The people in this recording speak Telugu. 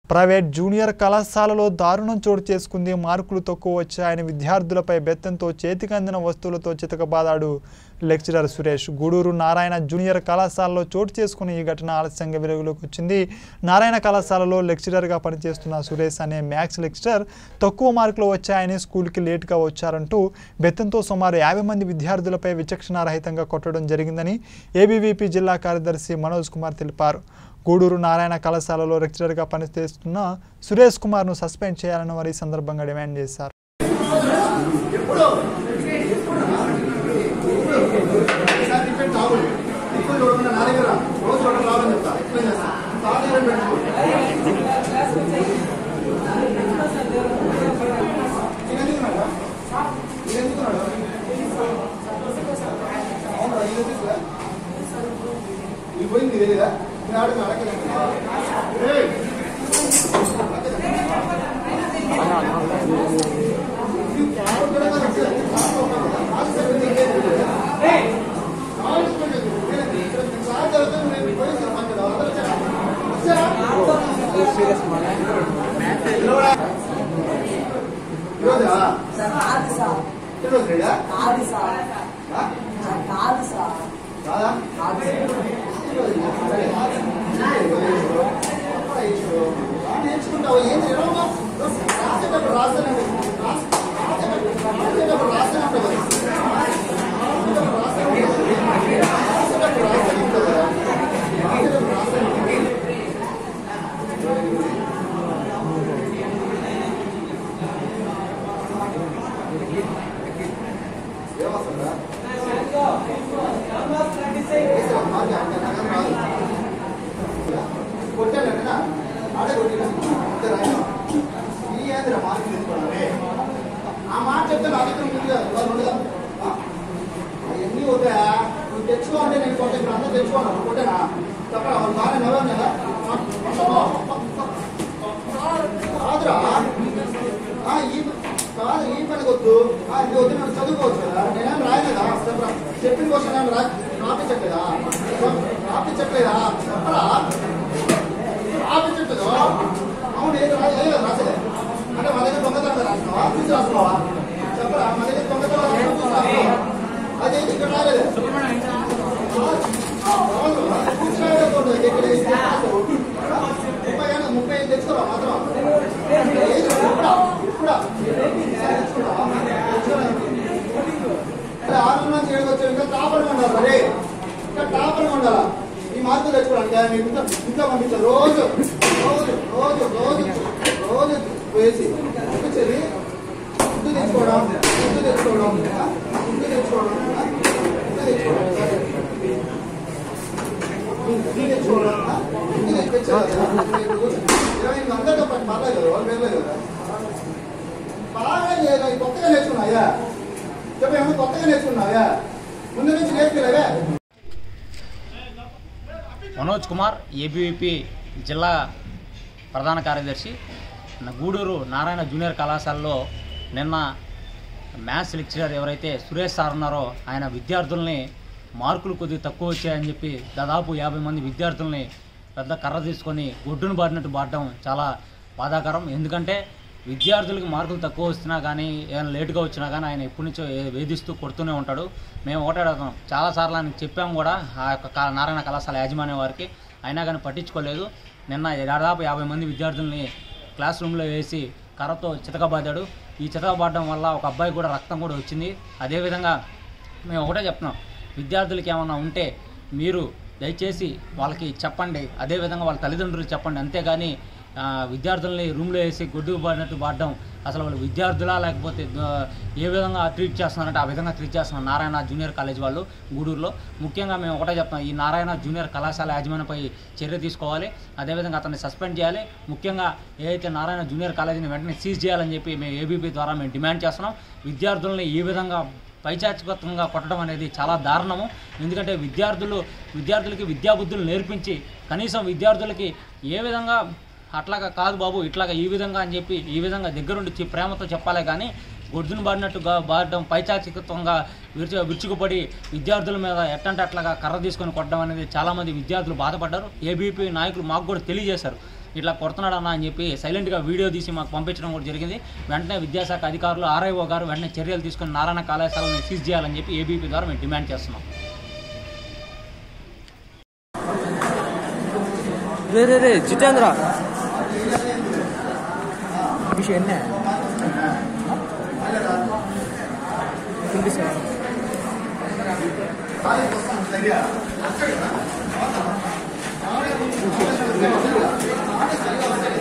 ప్రైవేట్ జూనియర్ కళాశాలలో దారుణం చోటు చేసుకుంది మార్కులు తక్కువ వచ్చాయని విద్యార్థులపై బెత్తంతో చేతికి అందిన వస్తువులతో చితకబాదాడు లెక్చరర్ సురేష్ గూడూరు నారాయణ జూనియర్ కళాశాలలో చోటు చేసుకున్న ఈ ఘటన ఆలస్యంగా వెలుగులోకి వచ్చింది నారాయణ కళాశాలలో లెక్చరర్గా పనిచేస్తున్న సురేష్ అనే మ్యాథ్స్ లెక్చరర్ తక్కువ మార్కులు వచ్చాయని స్కూల్కి లేటుగా వచ్చారంటూ బెత్తంతో సుమారు యాభై మంది విద్యార్థులపై విచక్షణారహితంగా కొట్టడం జరిగిందని ఏబీవీపీ జిల్లా కార్యదర్శి మనోజ్ కుమార్ తెలిపారు గూడూరు నారాయణ కళాశాలలో లెక్చరర్గా పనిచేస్తున్న సురేష్ కుమార్ను సస్పెండ్ చేయాలని వారు ఈ సందర్భంగా డిమాండ్ చేశారు పోయింది తెలియదా నేను ఆడకు అడగలేదు ఏయ్! ఈరోజా? కాదు సార్ ఈరోజు రేడా? కాదు సార్ ఆ? కాదు సార్ కాదా? కాదు నేర్చుకుంటావు ఏం చేయడం రాసేటప్పుడు రాస్తానండి రాసేటప్పుడు రాస్తానంటే ఏమొస్తుందా కొట్టానంటనా ఆడే కొట్టినా అంతే రాయడం ఈ ఏంద్ర మార్కులు తెచ్చుకోవాలి ఆ మాట చెప్తే నా దగ్గర ఉంది కదా వాళ్ళు ఉండదా అవన్నీ వద్దా నువ్వు తెచ్చుకో అంటే నేను కొట్టే ఇప్పుడు అందరూ తెచ్చుకోను కొట్టేనా తప్ప వాళ్ళు బాగా నవ్వాను కదా కాదురా ఆ, ఈ కాదు ఈ పని వద్దు ఆ, ఇది వద్దు మనం చదువుకోవచ్చు కదా నేనేం రాయలేదా చెప్పరా చెప్పిన క్వశ్చన్ ఏం రా రాపించట్లేదా రాపించట్లేదా చెప్పరా రాపించట్లేదు అవును ఏది రా ఏది రాసేదే అంటే మా దగ్గర దొంగతనం రాస్తున్నావా చూసి రాస్తున్నావా చెప్పరా మా దగ్గర దొంగతనం రాస్తున్నావా, చూసి రాస్తున్నావా అదేంటి ఇక్కడ రాయలేదు అవును, చూసి రాయలేకపోతే ఇక్కడ ఇది రాసు. ముప్పై ఏళ్ళు, ముప్పై ఐదు తెచ్చుకోరా మాత్రం ఏది ఇప్పుడా ఇప్పుడా తెచ్చుకున్నావా? తెచ్చుకోరా. అరే ఆరు నుంచి ఏడు వచ్చావు ఇంకా టాపర్ ఉండాలి అరే ఇంకా టాపర్ ఉండాలా ఈ మార్కులు తెచ్చుకోవడానికి మీకు ఇంకా ఇంకా పంపించారు రోజు రోజు రోజు రోజు రోజు వేసి పంపించేది ఫుడ్ తెచ్చుకోవడం ఫుడ్ తెచ్చుకోవడం ఫుడ్ తెచ్చుకోవడం ఫుడ్ తెచ్చుకోవడం ఫుడ్ తెచ్చుకోవడం ఫుడ్ తెచ్చారు ఇరవై ఎనిమిది అందరితో పాటు పర్లేదు కదా వాళ్ళు వెళ్ళలేదు కదా బాగా లేదు కొత్తగా నేర్చుకున్నాయా చెప్పు ఏమన్నా కొత్తగా నేర్చుకున్నావా ముందు నుంచి నేర్చుకోలేవా మనోజ్ కుమార్ ఏబీవీపీ జిల్లా ప్రధాన కార్యదర్శి నా గూడూరు నారాయణ జూనియర్ కళాశాలలో నిన్న మ్యాథ్స్ లెక్చరర్ ఎవరైతే సురేష్ సార్ ఉన్నారో ఆయన విద్యార్థుల్ని మార్కులు కొద్దిగా తక్కువ వచ్చాయని చెప్పి దాదాపు యాభై మంది విద్యార్థుల్ని పెద్ద కర్ర తీసుకొని గొడ్డును బాడినట్టు బాడటం చాలా బాధాకరం ఎందుకంటే విద్యార్థులకు మార్కులు తక్కువ వస్తున్నా కానీ ఏమైనా లేటుగా వచ్చినా కానీ ఆయన ఎప్పటి నుంచో ఏ- వేధిస్తూ కొడుతూనే ఉంటాడు మేము ఒకటే అడుగుతాం చాలాసార్లు ఆయనకు చెప్పాము కూడా ఆ యొక్క కా- నారాయణ కళాశాల యాజమాన్యం వారికి అయినా కానీ పట్టించుకోలేదు నిన్న దాదాపు యాభై మంది విద్యార్థుల్ని క్లాస్ రూమ్లో వేసి కర్రతో చితకబాదాడు ఈ చితకబాడడం వల్ల ఒక అబ్బాయి కూడా రక్తం కూడా వచ్చింది అదేవిధంగా మేము ఒకటే చెప్తున్నాం విద్యార్థులకి ఏమన్నా ఉంటే మీరు దయచేసి వాళ్ళకి చెప్పండి అదేవిధంగా వాళ్ళ తల్లిదండ్రులకు చెప్పండి అంతేగాని ఆ, విద్యార్థుల్ని రూమ్లో వేసి గొడ్డు పడినట్టు పడడం అసలు వాళ్ళు విద్యార్థులా లేకపోతే ఆ, ఏ విధంగా ట్రీట్ చేస్తున్నారంటే ఆ విధంగా ట్రీట్ చేస్తున్నారు నారాయణ జూనియర్ కాలేజ్ వాళ్ళు గూడూరులో ముఖ్యంగా మేము ఒకటే చెప్తాం ఈ నారాయణ జూనియర్ కళాశాల యాజమాన్యంపై చర్య తీసుకోవాలి అదేవిధంగా అతన్ని సస్పెండ్ చేయాలి ముఖ్యంగా ఏదైతే నారాయణ జూనియర్ కాలేజీని వెంటనే సీజ్ చేయాలని చెప్పి మేము ఏబీపీ ద్వారా మేము డిమాండ్ చేస్తున్నాం విద్యార్థుల్ని ఈ విధంగా పైచాచికత్వంగా కొట్టడం అనేది చాలా దారుణము ఎందుకంటే విద్యార్థులు విద్యార్థులకి విద్యాబుద్ధులు నేర్పించి కనీసం విద్యార్థులకి ఏ విధంగా అట్లాగా కాదు బాబు ఇట్లాగా ఈ విధంగా అని చెప్పి ఈ విధంగా దగ్గరుండి చి- ప్రేమతో చెప్పాలే కానీ గొడ్డును బాడినట్టుగా బాడడం పైచాచికత్వంగా విరుచు విరుచుకుపడి విద్యార్థుల మీద ఎట్టంటే అట్లాగా కర్ర తీసుకొని కొట్టడం అనేది చాలామంది విద్యార్థులు బాధపడ్డారు ఏబీపీ నాయకులు మాకు కూడా తెలియజేశారు ఇట్లా కొడుతున్నాడన్నా అని చెప్పి సైలెంట్గా వీడియో తీసి మాకు పంపించడం కూడా జరిగింది వెంటనే విద్యాశాఖ అధికారులు ఆర్ఐఓ గారు వెంటనే చర్యలు తీసుకుని నారాయణ కళాశాలను సీజ్ చేయాలని చెప్పి ఏబీపీ ద్వారా మేము డిమాండ్ చేస్తున్నాం రే రే రే జితేంద్ర విషయం ఎన్నే వినిపిస్తుంది ఆ